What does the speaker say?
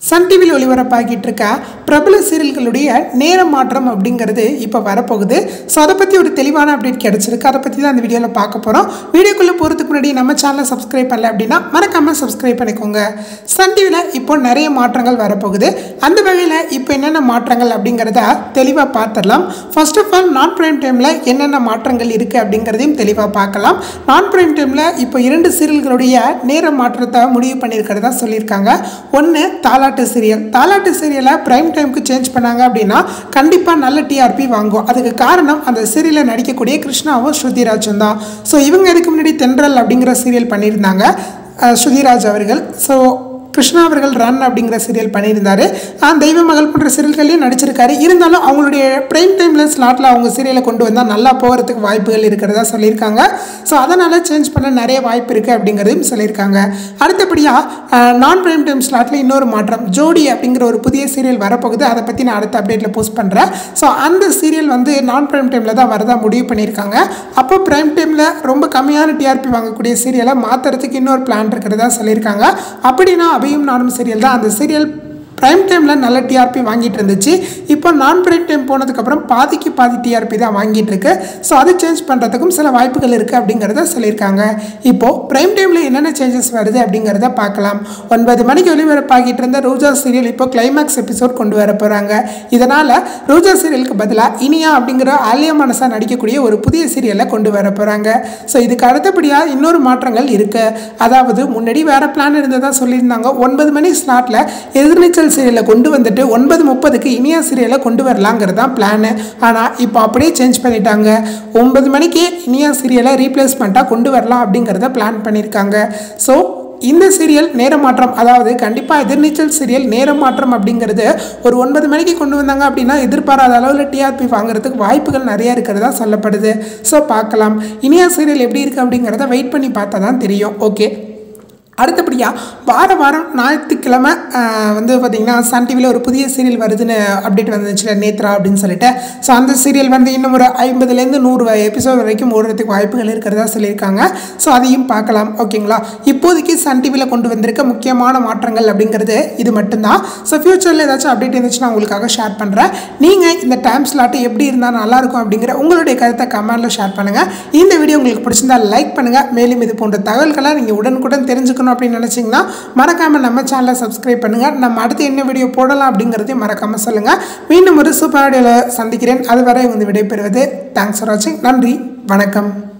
Sun டிவியில் ஒளிபரப்பாகிட்டு இருக்க பிரபல சீரியல்களுடைய நேர மாற்றம் அப்படிங்கிறது இப்போ வரப்போகுது ஸோ அதை பற்றி ஒரு தெளிவான அப்டேட் கிடச்சிருக்கு அதை பற்றி தான் அந்த வீடியோவில் பார்க்க போகிறோம் வீடியோக்குள்ளே போகிறதுக்கு முன்னாடி நம்ம சேனலை சப்ஸ்கிரைப் பண்ணல அப்படின்னா மறக்காமல் சப்ஸ்கிரைப் பண்ணிக்கோங்க சன் டிவியில் இப்போ நிறைய மாற்றங்கள் வரப்போகுது அந்த வகையில் இப்போ என்னென்ன மாற்றங்கள் அப்படிங்கிறத தெளிவாக பார்த்துடலாம் ஃபர்ஸ்ட் ஆஃப் ஆல் நான் பிரைம் டைமில் என்னென்ன மாற்றங்கள் இருக்குது அப்படிங்கிறதையும் தெளிவாக பார்க்கலாம் நான் பிரைம் டைமில் இப்போ இரண்டு சீரியல்களுடைய நேர மாற்றத்தை முடிவு பண்ணியிருக்கிறதா சொல்லியிருக்காங்க ஒன்று தாலாட்டு சீரியல் தாலாட்டு சீரியலை பிரைம் டைமுக்கு சேஞ்ச் பண்ணாங்க அப்படின்னா கண்டிப்பாக நல்ல டிஆர்பி வாங்கும் அதுக்கு காரணம் அந்த சீரியலில் நடிக்கக்கூடிய கிருஷ்ணாவும் ஸ்ருதிராஜும் தான் ஸோ இவங்க இதுக்கு முன்னாடி தென்றல் அப்படிங்கிற சீரியல் பண்ணியிருந்தாங்க அஹ் ஸ்ருதிராஜ் அவர்கள் ஸோ கிருஷ்ணா அவர்கள் ரன் அப்படிங்கிற சீரியல் பண்ணியிருந்தாரு ஆஹ் தெய்வ மகள் போன்ற சீரியல்கள்லையும் நடிச்சிருக்காரு இருந்தாலும் அவங்களுடைய பிரைம் டைமில் ஸ்லாட்டில் அவங்க சீரியலை கொண்டு வந்தால் நல்லா போகிறதுக்கு வாய்ப்புகள் இருக்கிறதா சொல்லியிருக்காங்க ஸோ அதனால் சேஞ்ச் பண்ண நிறைய வாய்ப்பு இருக்குது அப்படிங்கிறதையும் சொல்லியிருக்காங்க அடுத்தபடியாக நான் பிரைம் டைம் ஸ்லாட்டில் இன்னொரு மாற்றம் ஜோடி அப்படிங்கிற ஒரு புதிய சீரியல் வரப்போகுது அதை பற்றி நான் அடுத்த அப்டேட்டில் போஸ்ட் பண்ணுறேன் ஸோ அந்த சீரியல் வந்து நான் பிரைம் டைமில் தான் வரதா முடிவு பண்ணியிருக்காங்க அப்போ பிரைம் டைமில் ரொம்ப கம்மியான டிஆர்பி வாங்கக்கூடிய சீரியலை மாற்றுறதுக்கு இன்னொரு பிளான் இருக்கிறதா சொல்லியிருக்காங்க அப்படின்னா அபையும் நானும் சீரியல் தான் அந்த சீரியல் ப்ரைம் டைமில் நல்ல டிஆர்பி வாங்கிட்டு இருந்துச்சு இப்போ நான் ப்ரைம் டைம் போனதுக்கப்புறம் பாதிக்கு பாதி டிஆர்பி தான் வாங்கிட்டு இருக்கு ஸோ அதை சேஞ்ச் பண்ணுறதுக்கும் சில வாய்ப்புகள் இருக்குது அப்படிங்கிறத சொல்லியிருக்காங்க இப்போது ப்ரைம் டைமில் என்னென்ன சேஞ்சஸ் வருது அப்படிங்கிறத பார்க்கலாம் ஒன்பது மணிக்கு ஒளிபரப்பாகிட்டு இருந்த ரோஜா சீரியல் இப்போ கிளைமேக்ஸ் எபிசோட் கொண்டு வர போகிறாங்க இதனால் ரோஜா சீரியலுக்கு பதிலாக இனியா அப்படிங்கிற ஆலியா மனசா நடிக்கக்கூடிய ஒரு புதிய சீரியலை கொண்டு வர போகிறாங்க ஸோ இதுக்கு அடுத்தபடியாக இன்னொரு மாற்றங்கள் இருக்குது அதாவது முன்னாடி வேறு பிளான் இருந்ததா சொல்லியிருந்தாங்க ஒன்பது மணி ஸ்லாட்டில் எதிர்நீச்சல் சீரியலை கொண்டு வந்துட்டு ஒன்பது முப்பதுக்கு இனியா சீரியலை கொண்டு வரலாங்கிறது தான் பிளானு ஆனால் இப்போ அப்படியே சேஞ்ச் பண்ணிட்டாங்க ஒன்பது மணிக்கு இனியா சீரியலை ரீப்ளேஸ்மெண்ட்டாக கொண்டு வரலாம் அப்படிங்கிறத பிளான் பண்ணியிருக்காங்க ஸோ இந்த சீரியல் நேர மாற்றம் அதாவது கண்டிப்பாக எதிர்நீச்சல் சீரியல் நேர மாற்றம் அப்படிங்கிறது ஒரு ஒன்பது மணிக்கு கொண்டு வந்தாங்க அப்படின்னா எதிர்பாராத அளவில் டிஆர்பி வாங்குறதுக்கு வாய்ப்புகள் நிறைய இருக்கிறதா சொல்லப்படுது ஸோ பார்க்கலாம் இனியா சீரியல் எப்படி இருக்குது அப்படிங்கிறத வெயிட் பண்ணி பார்த்தா தான் தெரியும் ஓகே அடுத்தபடியாக வார வாரம் ஞாயிற்றுக்கிழமை ஆஹ், வந்து பார்த்திங்கன்னா சன் டிவியில் ஒரு புதிய சீரியல் வருதுன்னு அப்டேட் வந்துச்சுல நேத்ரா அப்படின்னு சொல்லிட்டு ஸோ அந்த சீரியல் வந்து இன்னும் ஒரு ஐம்பதுலேருந்து நூறு எபிசோட் வரைக்கும் ஓடுறதுக்கு வாய்ப்புகள் இருக்கிறதா சொல்லியிருக்காங்க ஸோ அதையும் பார்க்கலாம் ஓகேங்களா இப்போதைக்கு சன் டிவியில் கொண்டு வந்திருக்க முக்கியமான மாற்றங்கள் அப்படிங்கிறது இது மட்டும்தான் ஸோ ஃப்யூச்சரில் ஏதாச்சும் அப்டேட் இருந்துச்சுன்னா உங்களுக்காக ஷேர் பண்ணுறேன் நீங்கள் இந்த டைம் ஸ்லாட்டு எப்படி இருந்தால் நல்லாயிருக்கும் அப்படிங்கிற உங்களுடைய கருத்தை கமெண்ட்டில் ஷேர் பண்ணுங்கள் இந்த வீடியோ உங்களுக்கு பிடிச்சிருந்தா லைக் பண்ணுங்கள் மேலும் இது போன்ற தகவல்களை நீங்கள் உடனுக்குடன் தெரிஞ்சுக்கணும் அப்படின்னு நினச்சிங்கன்னா மறக்காமல் நம்ம சேனலை சப்ஸ்கிரைப் பண்ணுங்கள் நம்ம அடுத்து என்ன வீடியோ போடலாம் அப்படிங்கிறதையும் மறக்காமல் சொல்லுங்கள் மீண்டும் ஒரு சூப்பர் வீடியோவில் சந்திக்கிறேன் அதுவரை வந்து விடைபெறுவது தேங்க்ஸ் ஃபார் வாட்சிங் நன்றி வணக்கம்